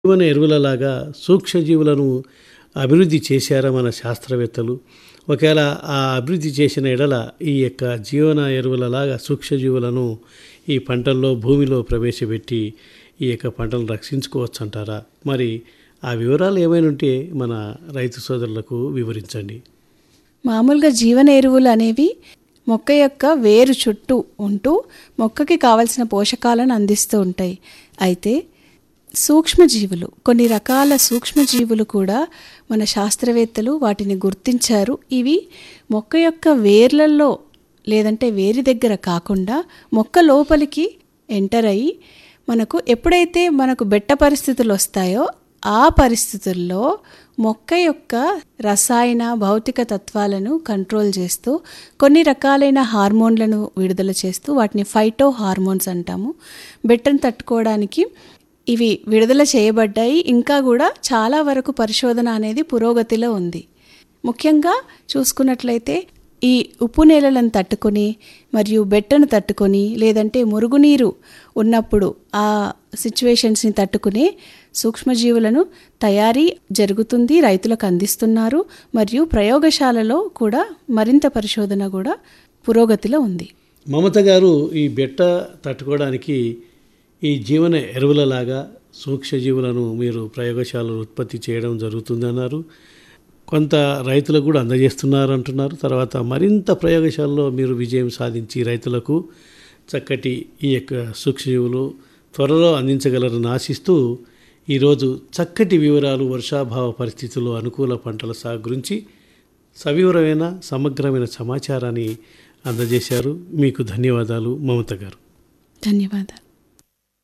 జీవన ఎరువులలాగా సూక్ష్మజీవులను అభివృద్ధి చేశారా మన శాస్త్రవేత్తలు ఒకవేళ ఆ అభివృద్ధి చేసిన ఎడల ఈ యొక్క జీవన ఎరువులలాగా సూక్ష్మజీవులను ఈ పంటల్లో భూమిలో ప్రవేశపెట్టి ఈ యొక్క పంటలను రక్షించుకోవచ్చు అంటారా మరి ఆ వివరాలు ఏమైనా ఉంటే మన రైతు సోదరులకు వివరించండి మామూలుగా జీవన ఎరువులు అనేవి మొక్క యొక్క వేరు చుట్టూ ఉంటూ మొక్కకి కావలసిన పోషకాలను అందిస్తూ ఉంటాయి అయితే సూక్ష్మజీవులు కొన్ని రకాల సూక్ష్మజీవులు కూడా మన శాస్త్రవేత్తలు వాటిని గుర్తించారు ఇవి మొక్క యొక్క వేర్లలో లేదంటే వేరి దగ్గర కాకుండా మొక్క లోపలికి ఎంటర్ అయ్యి మనకు ఎప్పుడైతే మనకు బెట్ట పరిస్థితులు వస్తాయో ఆ పరిస్థితుల్లో మొక్క యొక్క రసాయన భౌతిక తత్వాలను కంట్రోల్ చేస్తూ కొన్ని రకాలైన హార్మోన్లను విడుదల చేస్తూ వాటిని ఫైటో హార్మోన్స్ అంటాము బెట్టను తట్టుకోవడానికి ఇవి విడుదల చేయబడ్డాయి ఇంకా కూడా చాలా వరకు పరిశోధన అనేది పురోగతిలో ఉంది ముఖ్యంగా చూసుకున్నట్లయితే ఈ ఉప్పు నేలలను తట్టుకొని మరియు బెట్టను తట్టుకొని లేదంటే మురుగునీరు ఉన్నప్పుడు ఆ సిచ్యువేషన్స్ని తట్టుకునే సూక్ష్మజీవులను తయారీ జరుగుతుంది రైతులకు అందిస్తున్నారు మరియు ప్రయోగశాలలో కూడా మరింత పరిశోధన కూడా పురోగతిలో ఉంది మమత గారు ఈ బెట్ట తట్టుకోవడానికి ఈ జీవన ఎరువులలాగా సూక్ష్మజీవులను మీరు ప్రయోగశాలలో ఉత్పత్తి చేయడం జరుగుతుందన్నారు కొంత రైతులకు కూడా అందజేస్తున్నారు అంటున్నారు తర్వాత మరింత ప్రయోగశాలలో మీరు విజయం సాధించి రైతులకు చక్కటి ఈ యొక్క సూక్ష్మజీవులు త్వరలో అందించగలరని ఆశిస్తూ ఈరోజు చక్కటి వివరాలు వర్షాభావ పరిస్థితుల్లో అనుకూల పంటల సాగు గురించి సవివరమైన సమగ్రమైన సమాచారాన్ని అందజేశారు మీకు ధన్యవాదాలు మమత గారు ధన్యవాదాలు